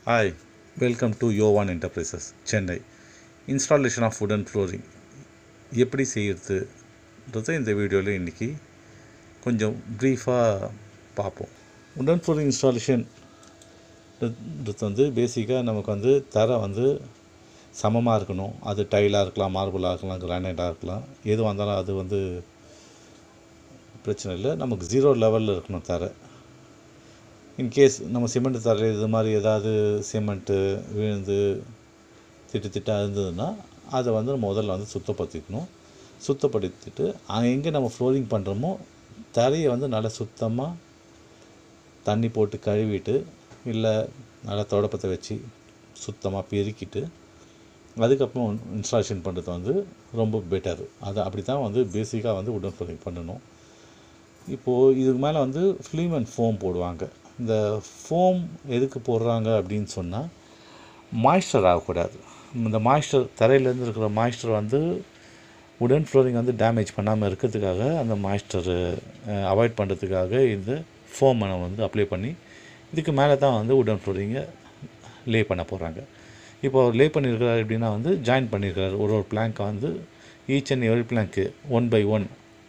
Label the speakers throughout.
Speaker 1: Hi, welcome to Yovan Enterprises, Chennai installation of wooden flooring எப்படி செய்யறதுன்றதை இந்த வீடியோவில் இன்றைக்கி கொஞ்சம் ப்ரீஃபாக பார்ப்போம் wooden flooring இன்ஸ்டாலேஷன் வந்து பேசிக்காக நமக்கு வந்து தரை வந்து சமமாக இருக்கணும் அது டைலாக இருக்கலாம் மார்பிளாக இருக்கலாம் கிரானைட்டாக இருக்கலாம் எதுவாக இருந்தாலும் அது வந்து பிரச்சனை இல்லை நமக்கு ஜீரோ லெவலில் இருக்கணும் தரை இன்கேஸ் நம்ம சிமெண்ட் தர இது மாதிரி ஏதாவது சிமெண்ட்டு விழுந்து திட்டு திட்டாக இருந்ததுன்னா அதை வந்து நம்ம முதல்ல வந்து சுத்தப்படுத்திக்கணும் சுத்தப்படுத்திட்டு எங்கே நம்ம ஃப்ளோரிங் பண்ணுறோமோ தரையை வந்து நல்லா சுத்தமாக தண்ணி போட்டு கழுவிட்டு இல்லை நல்லா தொடப்பத்தை வச்சு சுத்தமாக பெருக்கிட்டு அதுக்கப்புறம் இன்ஸ்டாலேஷன் பண்ணுறது வந்து ரொம்ப பெட்டர் அது அப்படி தான் வந்து பேசிக்காக வந்து உடன் ஃப்ளோரிங் பண்ணணும் இப்போது இதுக்கு மேலே வந்து ஃபிலிம் அண்ட் ஃபோம் போடுவாங்க இந்த ஃபோம் எதுக்கு போடுறாங்க அப்படின்னு சொன்னால் மாய்ஸ்டர் ஆகக்கூடாது இந்த மாய்ஸ்டர் தரையிலேருந்து இருக்கிற மாய்ஸ்டர் வந்து உடன் ஃப்ளோரிங் வந்து டேமேஜ் பண்ணாமல் இருக்கிறதுக்காக அந்த மாய்ஸ்டர் அவாய்ட் பண்ணுறதுக்காக இந்த ஃபோமை வந்து அப்ளை பண்ணி இதுக்கு மேலே தான் வந்து உடன் ஃப்ளோரிங்கை லே பண்ண போகிறாங்க இப்போ அவர் லே பண்ணியிருக்கிறார் எப்படின்னா வந்து ஜாயின் பண்ணியிருக்கிறார் ஒரு ஒரு பிளாங்க்கை வந்து each and every plank one by one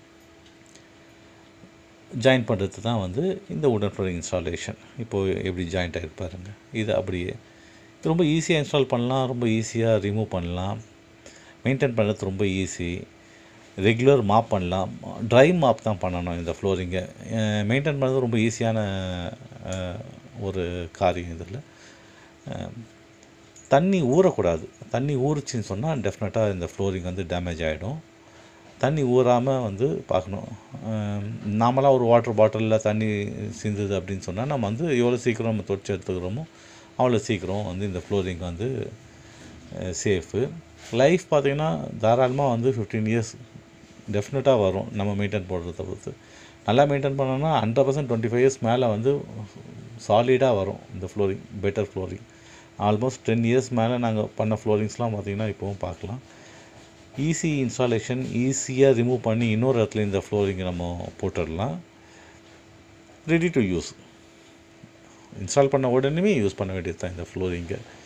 Speaker 1: join பண்ணுறது தான் வந்து இந்த உடன் ஃப்ளோரிங் இன்ஸ்டாலேஷன் இப்போது எப்படி ஜாயிண்ட் ஆகிருப்பாருங்க இது அப்படியே இது ரொம்ப ஈஸியாக இன்ஸ்டால் பண்ணலாம் ரொம்ப ஈஸியாக ரிமூவ் பண்ணலாம் மெயின்டைன் பண்ணுறது ரொம்ப ஈஸி ரெகுலர் மாப் பண்ணலாம் ட்ரை மாப் தான் பண்ணணும் இந்த ஃப்ளோரிங்கை மெயின்டைன் பண்ணுறது ரொம்ப ஈஸியான ஒரு காரியம் இதில் தண்ணி ஊறக்கூடாது தண்ணி ஊறுச்சின்னு சொன்னால் டெஃபினட்டாக இந்த ஃப்ளோரிங் வந்து டேமேஜ் ஆகிடும் தண்ணி ஊறாமல் வந்து பார்க்கணும் நாமளாக ஒரு வாட்டர் பாட்டிலில் தண்ணி சிந்துது அப்படின்னு சொன்னால் நம்ம வந்து எவ்வளோ சீக்கிரம் நம்ம தொடச்சி எடுத்துக்கிறோமோ அவ்வளோ சீக்கிரம் வந்து இந்த ஃப்ளோரிங் வந்து சேஃபு லைஃப் பார்த்திங்கன்னா தாராளமாக வந்து ஃபிஃப்டீன் இயர்ஸ் டெஃபினட்டாக வரும் நம்ம மெயின்டைன் போடுறத பொறுத்து நல்லா மெயின்டைன் பண்ணோன்னா hundred percent twenty five years மேலே வந்து சாலிடாக வரும் இந்த flooring better flooring almost ten years மேலே நாங்கள் பண்ண ஃப்ளோரிங்ஸ்லாம் பார்த்திங்கன்னா இப்போவும் பார்க்கலாம் ஈஸி இன்ஸ்டாலேஷன் ஈஸியாக ரிமூவ் பண்ணி இன்னொரு இடத்துல இந்த ஃப்ளோரிங்கை நம்ம போட்டுடலாம் ரெடி டு யூஸ் இன்ஸ்டால் பண்ண உடனே யூஸ் பண்ண வேண்டியது தான் இந்த ஃப்ளோரிங்கை